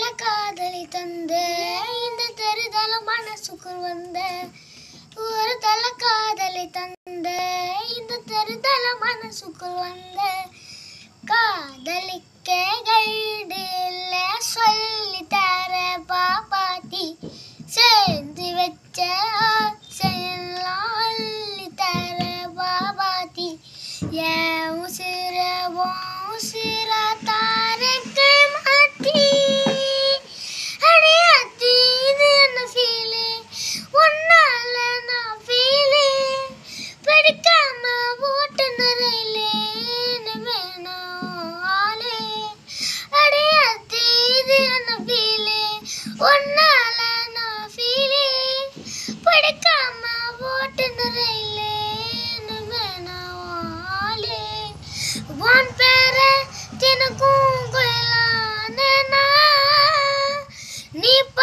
தல காதலி தந்த இந்த தருதல மனசுக்குள் வந்த ஒரு தல காதலி தந்த இந்த தருதல மனசுக்குள் வந்த காதலிக்க கைடு இல்ல சொல்லி தர பாப்பாத்தி சேர்ந்து வச்ச ஆசையெல்லாம் அள்ளி தர பாபாத்தி என் உசிர உசிர தாரக்கு மாத்தி அடியாத்தி இது என்ன ஃபீலு உன்னால நான் ஃபீலு படிக்காம ஓட்டு நிறையிலே வேணும் ஆளு அடியாத்தி இது என்ன ஃபீலு உன்னால நான் ஃபீலு படிக்காம ஓட்டு நிறையிலே வேணும் ஆளு உன் பேர தினக்கும் கொயலான நீ